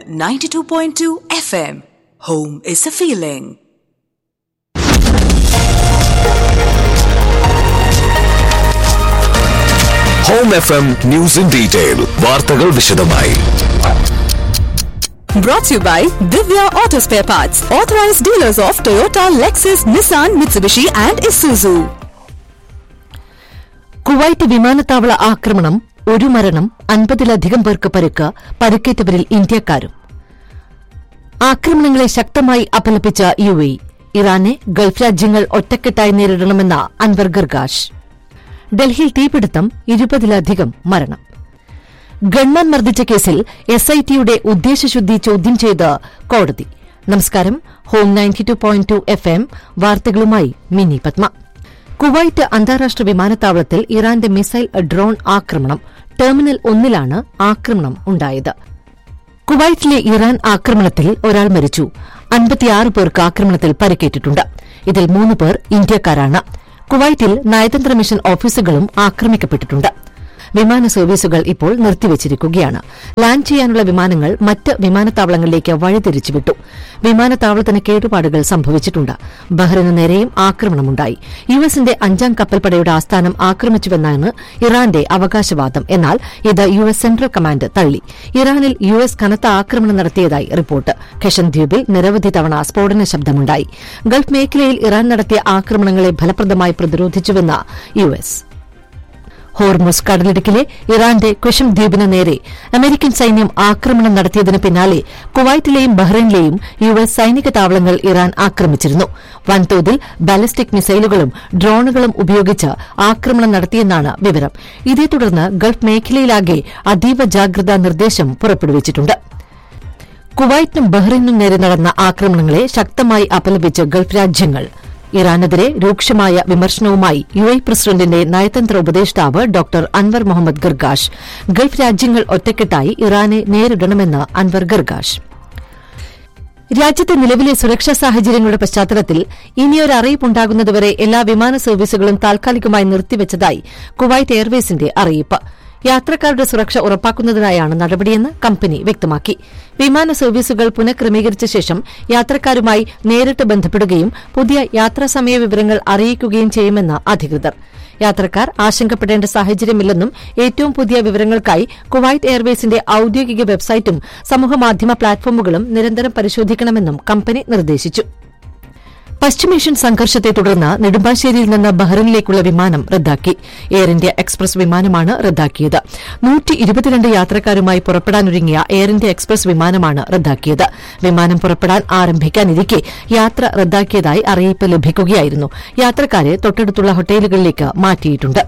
92.2 FM. Home is a feeling. Home F M news in detail വാർത്തകൾ വിശദമായി Brought to you by Divya Auto Spare Parts, authorized dealers of Toyota, Lexus, Nissan, Mitsubishi, and Isuzu. Kuwait വിമാനത്താവള ആക്രമണം ഒരു മരണം അൻപതിലധികം പേർക്ക് പരുക്ക് പരുക്കേറ്റവരിൽ ഇന്ത്യക്കാരും ആക്രമണങ്ങളെ ശക്തമായി അപലപിച്ച യു എ ഇറാനെ ഗൾഫ് രാജ്യങ്ങൾ ഒറ്റക്കെട്ടായി നേരിടണമെന്ന അൻവർ ഗർഗാഷ് ഡൽഹിയിൽ തീപിടുത്തം ഇരുപതിലധികം മരണം ഗൺമാൻ മർദ്ദിച്ച കേസിൽ എസ് ഐ ടിയുടെ ഉദ്ദേശശുദ്ധി ചോദ്യം ചെയ്ത് കോടതി നമസ്കാരം home ninety two point two F M വാർത്തകളുമായി മിനി പത്മ കുവൈറ്റ് അന്താരാഷ്ട്ര വിമാനത്താവളത്തിൽ ഇറാന്റെ മിസൈൽ ഡ്രോൺ ആക്രമണം ടെർമിനൽ ഒന്നിലാണ് ആക്രമണം ഉണ്ടായത് കുവൈറ്റിലെ ഇറാൻ ആക്രമണത്തിൽ ഒരാൾ മരിച്ചു അൻപത്തിയാറ് പേർക്ക് ആക്രമണത്തിൽ പരിക്കേറ്റിട്ടുണ്ട് ഇതിൽ മൂന്ന് പേർ ഇന്ത്യക്കാരാണ് കുവൈറ്റിൽ നയതന്ത്ര മിഷൻ ഓഫീസുകളും ആക്രമിക്കപ്പെട്ടിട്ടുണ്ട് വിമാന സർവീസുകൾ ഇപ്പോൾ നിർത്തിവച്ചിരിക്കുകയാണ് ലാൻഡ് ചെയ്യാനുള്ള വിമാനങ്ങൾ മറ്റ് വിമാനത്താവളങ്ങളിലേക്ക് വഴിതിരിച്ചുവിട്ടു വിമാനത്താവളത്തിന് കേടുപാടുകൾ സംഭവിച്ചിട്ടുണ്ട് ബഹ്റിന് നേരെയും ആക്രമണമുണ്ടായി യു എസിന്റെ അഞ്ചാം കപ്പൽപ്പടയുടെ ആസ്ഥാനം ആക്രമിച്ചുവെന്നാണ് ഇറാന്റെ അവകാശവാദം എന്നാൽ ഇത് യു എസ് സെൻട്രൽ കമാൻഡ് തള്ളി ഇറാനിൽ യു എസ് കനത്ത ആക്രമണം നടത്തിയതായി റിപ്പോർട്ട് ഖഷൻ ദ്വീപിൽ നിരവധി തവണ സ്ഫോടന ശബ്ദമുണ്ടായി ഗൾഫ് മേഖലയിൽ ഇറാൻ നടത്തിയ ആക്രമണങ്ങളെ ഫലപ്രദമായി പ്രതിരോധിച്ചുവെന്ന് യു എസ് ഹോർമുസ് കടലിടുക്കിലെ ഇറാന്റെ ക്വഷം ദ്വീപിന് നേരെ അമേരിക്കൻ സൈന്യം ആക്രമണം നടത്തിയതിന് പിന്നാലെ കുവൈറ്റിലെയും ബഹ്റൈനിലെയും യു എസ് സൈനിക താവളങ്ങൾ ഇറാൻ ആക്രമിച്ചിരുന്നു വൻതോതിൽ ബാലിസ്റ്റിക് മിസൈലുകളും ഡ്രോണുകളും ഉപയോഗിച്ച് ആക്രമണം നടത്തിയെന്നാണ് വിവരം ഇതേ തുടർന്ന് ഗൾഫ് മേഖലയിലാകെ അതീവ ജാഗ്രതാ നിർദ്ദേശം പുറപ്പെടുവിച്ചിട്ടുണ്ട് കുവൈറ്റിനും ബഹ്റൈനും നേരെ നടന്ന ആക്രമണങ്ങളെ ശക്തമായി അപലപിച്ച് ഗൾഫ് രാജ്യങ്ങൾ ഇറാനെതിരെ രൂക്ഷമായ വിമർശനവുമായി യു എ പ്രസിഡന്റിന്റെ നയതന്ത്ര ഉപദേഷ്ടാവ് doctor Anwar Muhammad Gargash Gulf രാജ്യങ്ങൾ ഒറ്റക്കെട്ടായി ഇറാനെ നേരിടണമെന്ന് അൻവർ ഗർഗാഷ് രാജ്യത്തെ നിലവിലെ സുരക്ഷാ സാഹചര്യങ്ങളുടെ പശ്ചാത്തലത്തിൽ ഇനിയൊരു അറിയിപ്പുണ്ടാകുന്നതുവരെ എല്ലാ വിമാന സർവീസുകളും താൽക്കാലികമായി നിർത്തിവച്ചതായി കുവൈറ്റ് എയർവേസിന്റെ അറിയിപ്പ് യാത്രക്കാരുടെ സുരക്ഷ ഉറപ്പാക്കുന്നതിനായാണ് നടപടിയെന്ന് കമ്പനി വ്യക്തമാക്കി വിമാന സർവീസുകൾ പുനഃക്രമീകരിച്ച ശേഷം യാത്രക്കാരുമായി നേരിട്ട് ബന്ധപ്പെടുകയും പുതിയ യാത്രാസമയ വിവരങ്ങൾ അറിയിക്കുകയും ചെയ്യുമെന്ന് അധികൃതർ യാത്രക്കാർ ആശങ്കപ്പെടേണ്ട സാഹചര്യമില്ലെന്നും ഏറ്റവും പുതിയ വിവരങ്ങൾക്കായി കുവൈറ്റ് എയർവേസിന്റെ ഔദ്യോഗിക വെബ്സൈറ്റും സമൂഹമാധ്യമ പ്ലാറ്റ്ഫോമുകളും നിരന്തരം പരിശോധിക്കണമെന്നും കമ്പനി നിർദ്ദേശിച്ചു പശ്ചിമേഷ്യൻ സംഘർഷത്തെ തുടർന്ന് നെടുമ്പാശ്ശേരിയിൽ നിന്ന് ബഹ്റിനിലേക്കുള്ള വിമാനം റദ്ദാക്കി എയർ ഇന്ത്യ എക്സ്പ്രസ് വിമാനമാണ് റദ്ദാക്കിയത് നൂറ്റി ഇരുപത്തിരണ്ട് യാത്രക്കാരുമായി പുറപ്പെടാനൊരുങ്ങിയ എയർ ഇന്ത്യ എക്സ്പ്രസ് വിമാനമാണ് റദ്ദാക്കിയത് വിമാനം പുറപ്പെടാൻ ആരംഭിക്കാനിരിക്കെ യാത്ര റദ്ദാക്കിയതായി അറിയിപ്പ് ലഭിക്കുകയായിരുന്നു യാത്രക്കാരെ തൊട്ടടുത്തുള്ള ഹോട്ടലുകളിലേക്ക് മാറ്റിയിട്ടുണ്ട്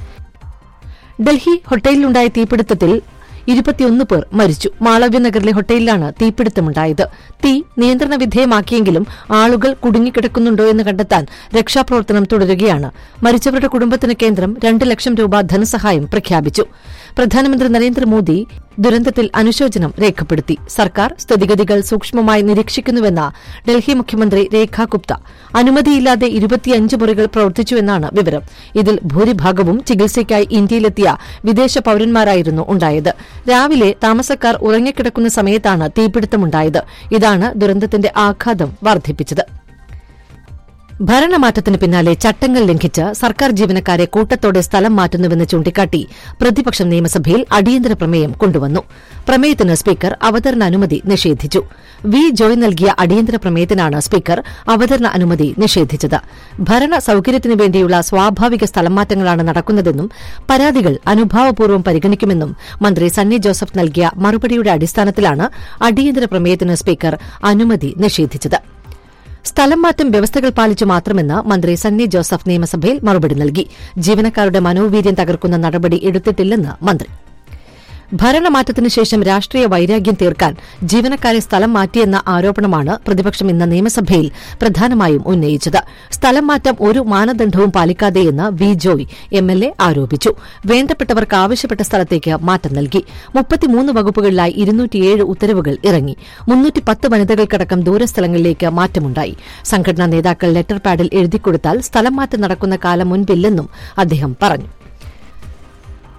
ഡൽഹി ഹോട്ടലിലുണ്ടായ തീപിടുത്തത്തിൽ ഇരുപത്തിയൊന്ന് പേർ മരിച്ചു മാളവ്യ നഗറിലെ ഹോട്ടലിലാണ് തീപിടുത്തമുണ്ടായത് തീ നിയന്ത്രണ വിധേയമാക്കിയെങ്കിലും ആളുകൾ കുടുങ്ങിക്കിടക്കുന്നുണ്ടോ എന്ന് കണ്ടെത്താൻ രക്ഷാപ്രവർത്തനം തുടരുകയാണ് മരിച്ചവരുടെ കുടുംബത്തിന് കേന്ദ്രം രണ്ട് ലക്ഷം രൂപ ധനസഹായം പ്രഖ്യാപിച്ചു പ്രധാനമന്ത്രി നരേന്ദ്രമോദി ദുരന്തത്തിൽ അനുശോചനം രേഖപ്പെടുത്തി സർക്കാർ സ്ഥിതിഗതികൾ സൂക്ഷ്മമായി നിരീക്ഷിക്കുന്നുവെന്ന് ഡൽഹി മുഖ്യമന്ത്രി രേഖ ഗുപ്ത അനുമതിയില്ലാതെ ഇരുപത്തിയഞ്ച് മുറികൾ പ്രവർത്തിച്ചുവെന്നാണ് വിവരം ഇതിൽ ഭൂരിഭാഗവും ചികിത്സയ്ക്കായി ഇന്ത്യയിലെത്തിയ വിദേശ പൌരന്മാരായിരുന്നു ഉണ്ടായത് രാവിലെ താമസക്കാർ ഉറങ്ങിക്കിടക്കുന്ന സമയത്താണ് തീപിടുത്തമുണ്ടായത് ഇതാണ് ദുരന്തത്തിന്റെ ആഘാതം വർദ്ധിപ്പിച്ചത് ഭരണമാറ്റത്തിന് പിന്നാലെ ചട്ടങ്ങൾ ലംഘിച്ച് സർക്കാർ ജീവനക്കാരെ കൂട്ടത്തോടെ സ്ഥലം മാറ്റുന്നുവെന്ന് ചൂണ്ടിക്കാട്ടി പ്രതിപക്ഷം നിയമസഭയിൽ അടിയന്തര പ്രമേയം കൊണ്ടുവന്നു പ്രമേയത്തിന് സ്പീക്കർ അവതരണ അനുമതി നിഷേധിച്ചു വി ജോയ് നൽകിയ അടിയന്തര പ്രമേയത്തിനാണ് സ്പീക്കർ അവതരണ അനുമതി നിഷേധിച്ചത് ഭരണ സൌകര്യത്തിനു വേണ്ടിയുള്ള സ്വാഭാവിക സ്ഥലംമാറ്റങ്ങളാണ് നടക്കുന്നതെന്നും പരാതികൾ അനുഭാവപൂർവ്വം പരിഗണിക്കുമെന്നും മന്ത്രി സണ്ണി ജോസഫ് നൽകിയ മറുപടിയുടെ അടിസ്ഥാനത്തിലാണ് അടിയന്തര പ്രമേയത്തിന് സ്പീക്കർ അനുമതി നിഷേധിച്ചത് സ്ഥലം മാറ്റം വ്യവസ്ഥകൾ പാലിച്ചു മാത്രമെന്ന് മന്ത്രി സണ്ണി ജോസഫ് നിയമസഭയിൽ മറുപടി നൽകി ജീവനക്കാരുടെ മനോവീര്യം തകർക്കുന്ന നടപടി എടുത്തിട്ടില്ലെന്ന് മന്ത്രി ഭരണമാറ്റത്തിനു ശേഷം രാഷ്ട്രീയ വൈരാഗ്യം തീർക്കാൻ ജീവനക്കാരെ സ്ഥലം മാറ്റിയെന്ന ആരോപണമാണ് പ്രതിപക്ഷം ഇന്ന് നിയമസഭയിൽ പ്രധാനമായും ഉന്നയിച്ചത് സ്ഥലം മാറ്റം ഒരു മാനദണ്ഡവും പാലിക്കാതെയെന്ന് വി ജോയ് എംഎൽഎ ആരോപിച്ചു വേണ്ടപ്പെട്ടവർക്ക് ആവശ്യപ്പെട്ട സ്ഥലത്തേക്ക് മാറ്റം നൽകി മുപ്പത്തിമൂന്ന് വകുപ്പുകളിലായി ഇരുന്നൂറ്റിയേഴ് ഉത്തരവുകൾ ഇറങ്ങി മുന്നൂറ്റിപ്പത്ത് വനിതകൾക്കടക്കം ദൂരസ്ഥലങ്ങളിലേക്ക് മാറ്റമുണ്ടായി സംഘടനാ നേതാക്കൾ ലെറ്റർ പാഡിൽ എഴുതിക്കൊടുത്താൽ സ്ഥലം മാറ്റം നടക്കുന്ന കാലം മുൻപില്ലെന്നും അദ്ദേഹം പറഞ്ഞു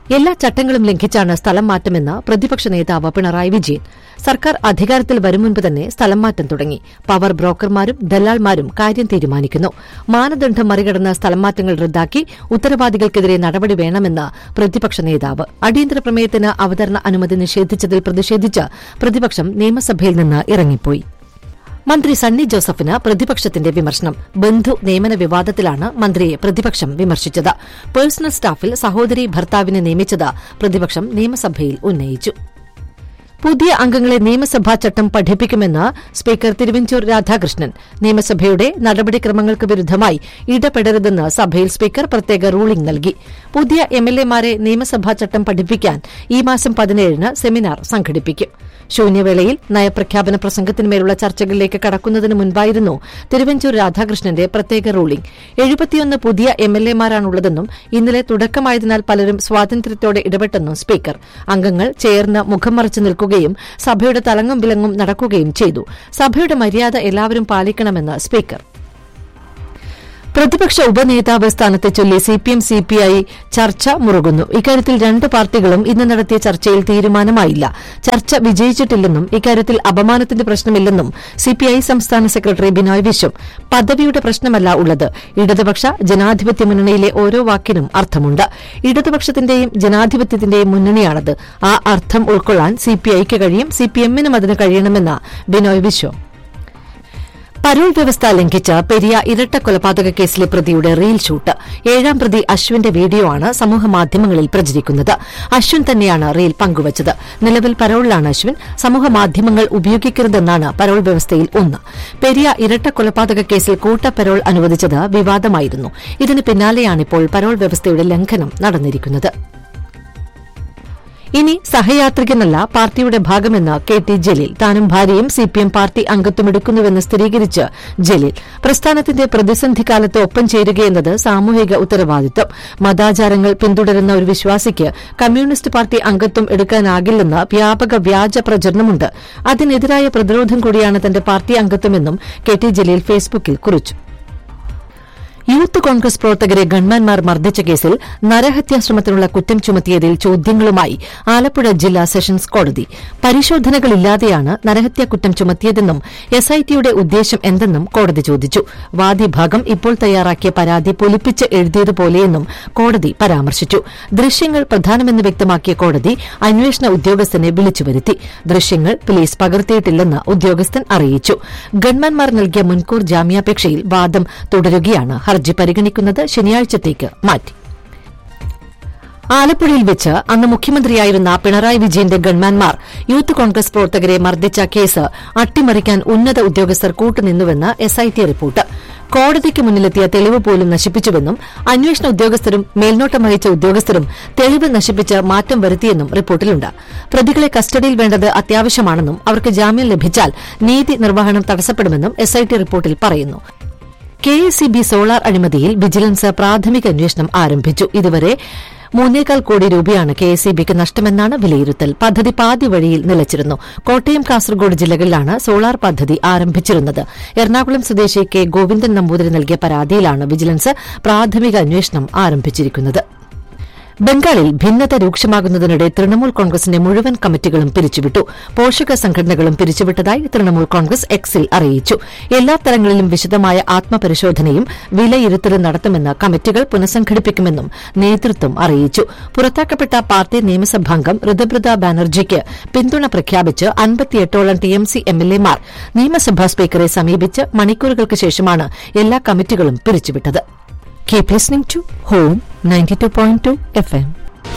എല്ലാ ചട്ടങ്ങളും ലംഘിച്ചാണ് സ്ഥലം മാറ്റമെന്ന് പ്രതിപക്ഷ നേതാവ് പിണറായി വിജയൻ സർക്കാർ അധികാരത്തിൽ വരും മുൻപ് തന്നെ സ്ഥലം മാറ്റം തുടങ്ങി പവർ ബ്രോക്കർമാരും ദല്ലാൾമാരും കാര്യം തീരുമാനിക്കുന്നു മാനദണ്ഡം മറികടന്ന സ്ഥലം മാറ്റങ്ങൾ റദ്ദാക്കി ഉത്തരവാദികൾക്കെതിരെ നടപടി വേണമെന്ന് പ്രതിപക്ഷ നേതാവ് അടിയന്തര പ്രമേയത്തിന് അവതരണ അനുമതി നിഷേധിച്ചതിൽ പ്രതിഷേധിച്ച് പ്രതിപക്ഷം നിയമസഭയിൽ നിന്ന് ഇറങ്ങിപ്പോയി മന്ത്രി സണ്ണി ജോസഫിന് പ്രതിപക്ഷത്തിന്റെ വിമർശനം ബന്ധു നിയമന വിവാദത്തിലാണ് മന്ത്രിയെ പ്രതിപക്ഷം വിമർശിച്ചത് പേഴ്സണൽ സ്റ്റാഫിൽ സഹോദരി ഭർത്താവിനെ നിയമിച്ചത് പ്രതിപക്ഷം നിയമസഭയിൽ ഉന്നയിച്ചു പുതിയ അംഗങ്ങളെ നിയമസഭാ ചട്ടം പഠിപ്പിക്കുമെന്ന് സ്പീക്കർ തിരുവഞ്ചൂർ രാധാകൃഷ്ണൻ നിയമസഭയുടെ നടപടിക്രമങ്ങൾക്ക് വിരുദ്ധമായി ഇടപെടരുതെന്ന് സഭയിൽ സ്പീക്കർ പ്രത്യേക റൂളിംഗ് നൽകി പുതിയ എംഎൽഎമാരെ നിയമസഭാ ചട്ടം പഠിപ്പിക്കാൻ ഈ മാസം പതിനേഴിന് സെമിനാർ സംഘടിപ്പിക്കും ശൂന്യവേളയിൽ നയപ്രഖ്യാപന പ്രസംഗത്തിന്മേലുള്ള ചർച്ചകളിലേക്ക് കടക്കുന്നതിന് മുൻപായിരുന്നു തിരുവഞ്ചൂർ രാധാകൃഷ്ണന്റെ പ്രത്യേക റൂളിംഗ് എഴുപത്തിയൊന്ന് പുതിയ എംഎൽഎമാരാണുള്ളതെന്നും ഇന്നലെ തുടക്കമായതിനാൽ പലരും സ്വാതന്ത്ര്യത്തോടെ ഇടപെട്ടെന്നും സ്പീക്കർ അംഗങ്ങൾ ചേർന്ന് മുഖം മറച്ചു നിൽക്കുകയും സഭയുടെ തലങ്ങും വിലങ്ങും നടക്കുകയും ചെയ്തു സഭയുടെ മര്യാദ എല്ലാവരും പാലിക്കണമെന്ന് സ്പീക്കർ പ്രതിപക്ഷ ഉപനേതാവ് സ്ഥാനത്തെ ചൊല്ലി സിപിഎം സിപിഐ ചർച്ച മുറുകുന്നു ഇക്കാര്യത്തിൽ രണ്ട് പാർട്ടികളും ഇന്ന് നടത്തിയ ചർച്ചയിൽ തീരുമാനമായില്ല ചർച്ച വിജയിച്ചിട്ടില്ലെന്നും ഇക്കാര്യത്തിൽ അപമാനത്തിന്റെ പ്രശ്നമില്ലെന്നും സിപിഐ സംസ്ഥാന സെക്രട്ടറി ബിനോയ് വിശ്വം പദവിയുടെ പ്രശ്നമല്ല ഉള്ളത് ഇടതുപക്ഷ ജനാധിപത്യ മുന്നണിയിലെ ഓരോ വാക്കിനും അർത്ഥമുണ്ട് ഇടതുപക്ഷത്തിന്റെയും ജനാധിപത്യത്തിന്റെയും മുന്നണിയാണത് ആ അർത്ഥം ഉൾക്കൊള്ളാൻ സിപിഐക്ക് കഴിയും സിപിഎമ്മിനും അതിന് കഴിയണമെന്ന് ബിനോയ് വിശ്വം പരോൾ വ്യവസ്ഥ ലംഘിച്ച പെരിയ ഇരട്ട കൊലപാതക കേസിലെ പ്രതിയുടെ റീൽ ഷൂട്ട് ഏഴാം പ്രതി അശ്വിന്റെ വീഡിയോ ആണ് സമൂഹമാധ്യമങ്ങളിൽ പ്രചരിക്കുന്നത് അശ്വിൻ തന്നെയാണ് റീൽ പങ്കുവച്ചത് നിലവിൽ പരോളിലാണ് അശ്വിൻ സമൂഹമാധ്യമങ്ങൾ ഉപയോഗിക്കരുതെന്നാണ് പരോൾ വ്യവസ്ഥയിൽ ഒന്ന് പെരിയ ഇരട്ട കൊലപാതക കേസിൽ കൂട്ട പരോൾ അനുവദിച്ചത് വിവാദമായിരുന്നു ഇതിന് പിന്നാലെയാണിപ്പോൾ പരോൾ വ്യവസ്ഥയുടെ ലംഘനം നടന്നിരിക്കുന്നത് ഇനി സഹയാത്രികനല്ല പാർട്ടിയുടെ ഭാഗമെന്ന് കെ ടി ജലീൽ താനും ഭാര്യയും സിപിഎം പാർട്ടി അംഗത്വമെടുക്കുന്നുവെന്ന് സ്ഥിരീകരിച്ച് ജലീൽ പ്രസ്ഥാനത്തിന്റെ പ്രതിസന്ധി കാലത്ത് ഒപ്പം ചേരുകയെന്നത് സാമൂഹിക ഉത്തരവാദിത്വം മതാചാരങ്ങൾ പിന്തുടരുന്ന ഒരു വിശ്വാസിക്ക് കമ്മ്യൂണിസ്റ്റ് പാർട്ടി അംഗത്വം എടുക്കാനാകില്ലെന്ന് വ്യാപക വ്യാജ പ്രചരണമുണ്ട് അതിനെതിരായ പ്രതിരോധം കൂടിയാണ് തന്റെ പാർട്ടി അംഗത്വമെന്നും കെ ടി ജലീൽ ഫേസ്ബുക്കിൽ കുറിച്ചു യൂത്ത് കോൺഗ്രസ് പ്രവർത്തകരെ ഗൺമാൻമാർ മർദ്ദിച്ച കേസിൽ നരഹത്യാശ്രമത്തിനുള്ള കുറ്റം ചുമത്തിയതിൽ ചോദ്യങ്ങളുമായി ആലപ്പുഴ ജില്ലാ സെഷൻസ് കോടതി പരിശോധനകളില്ലാതെയാണ് നരഹത്യാ കുറ്റം ചുമത്തിയതെന്നും എസ്ഐടിയുടെ ഉദ്ദേശം എന്തെന്നും കോടതി ചോദിച്ചു വാദിഭാഗം ഇപ്പോൾ തയ്യാറാക്കിയ പരാതി പൊലിപ്പിച്ച് എഴുതിയതുപോലെയെന്നും കോടതി പരാമർശിച്ചു ദൃശ്യങ്ങൾ പ്രധാനമെന്ന് വ്യക്തമാക്കിയ കോടതി അന്വേഷണ ഉദ്യോഗസ്ഥനെ വിളിച്ചുവരുത്തി ദൃശ്യങ്ങൾ പോലീസ് പകർത്തിയിട്ടില്ലെന്ന് ഉദ്യോഗസ്ഥൻ അറിയിച്ചു ഗൺമാൻമാർ നൽകിയ മുൻകൂർ ജാമ്യാപേക്ഷയിൽ വാദം തുടരുകയാണ് ഹർജി പരിഗണിക്കുന്നത് ശനിയാഴ്ചത്തേക്ക് മാറ്റി ആലപ്പുഴയിൽ വെച്ച് അന്ന് മുഖ്യമന്ത്രിയായിരുന്ന പിണറായി വിജയന്റെ ഗൺമാൻമാർ യൂത്ത് കോൺഗ്രസ് പ്രവർത്തകരെ മർദ്ദിച്ച കേസ് അട്ടിമറിക്കാൻ ഉന്നത ഉദ്യോഗസ്ഥർ കൂട്ടുനിന്നുവെന്ന് എസ്ഐടി റിപ്പോർട്ട് കോടതിക്ക് മുന്നിലെത്തിയ തെളിവ് പോലും നശിപ്പിച്ചുവെന്നും അന്വേഷണ ഉദ്യോഗസ്ഥരും മേൽനോട്ടം വഹിച്ച ഉദ്യോഗസ്ഥരും തെളിവ് നശിപ്പിച്ച് മാറ്റം വരുത്തിയെന്നും റിപ്പോർട്ടിലുണ്ട് പ്രതികളെ കസ്റ്റഡിയിൽ വേണ്ടത് അത്യാവശ്യമാണെന്നും അവർക്ക് ജാമ്യം ലഭിച്ചാൽ നീതി നിർവഹണം തടസ്സപ്പെടുമെന്നും എസ്ഐടി റിപ്പോർട്ടിൽ പറയുന്നു K S C B solar അഴിമതിയിൽ വിജിലൻസ് പ്രാഥമിക അന്വേഷണം ആരംഭിച്ചു ഇതുവരെ മൂന്നേകാൽ കോടി രൂപയാണ് കെ എസ് ബിക്ക് നഷ്ടമെന്നാണ് വിലയിരുത്തൽ പദ്ധതി പാതി വഴിയിൽ നിലച്ചിരുന്നു കോട്ടയം കാസർഗോഡ് ജില്ലകളിലാണ് സോളാർ പദ്ധതി ആരംഭിച്ചിരുന്നത് എറണാകുളം സ്വദേശി കെ ഗോവിന്ദൻ നമ്പൂതിരി നൽകിയ പരാതിയിലാണ് വിജിലൻസ് പ്രാഥമിക അന്വേഷണം ആരംഭിച്ചിരിക്കുന്നത് ബംഗാളിൽ ഭിന്നത രൂക്ഷമാകുന്നതിനിടെ തൃണമൂൽ കോൺഗ്രസിന്റെ മുഴുവൻ കമ്മിറ്റികളും പിരിച്ചുവിട്ടു പോഷക സംഘടനകളും പിരിച്ചുവിട്ടതായി തൃണമൂൽ കോൺഗ്രസ് എക്സിൽ അറിയിച്ചു എല്ലാ തലങ്ങളിലും വിശദമായ ആത്മപരിശോധനയും വിലയിരുത്തലും നടത്തുമെന്ന് കമ്മിറ്റികൾ പുനഃസംഘടിപ്പിക്കുമെന്നും നേതൃത്വം അറിയിച്ചു പുറത്താക്കപ്പെട്ട പാർട്ടി നിയമസഭാംഗം ഋതുബ്രത ബാനർജിക്ക് പിന്തുണ പ്രഖ്യാപിച്ച് അൻപത്തിയെട്ടോളം ടിഎംസി എംഎൽഎമാർ നിയമസഭാ സ്പീക്കറെ സമീപിച്ച് മണിക്കൂറുകൾക്ക് ശേഷമാണ് എല്ലാ കമ്മിറ്റികളും പിരിച്ചുവിട്ടത് Keep listening to Home 92.2 FM.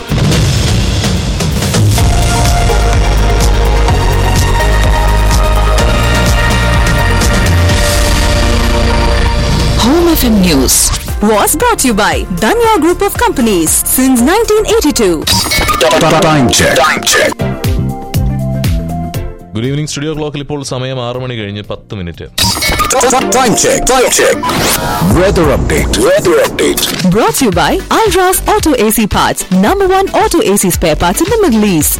Home FM News was brought to you by Danya Group of Companies since 1982. Time check. Time check. Good evening studio ക്ലോക്കിൽ ഇപ്പോൾ സമയം ആറ് മണി കഴിഞ്ഞ് പത്ത് minute Time check. Time check. Weather update. Weather update. Brought to you by Alras Auto AC Parts, number one auto AC spare parts in the Middle East.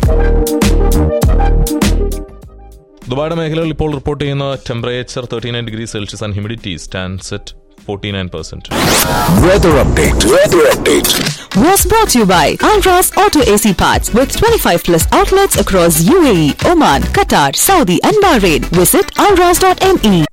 ദുബായുടെ മേഖലകളിൽ ഇപ്പോൾ റിപ്പോർട്ട് ചെയ്യുന്ന temperature thirty nine degree Celsius and humidity stands at forty nine percent Weather update. Weather update. Was brought to you by Alras Auto AC Parts with 25 plus outlets across UAE, Oman, Qatar, Saudi, and Bahrain. Visit alras.me.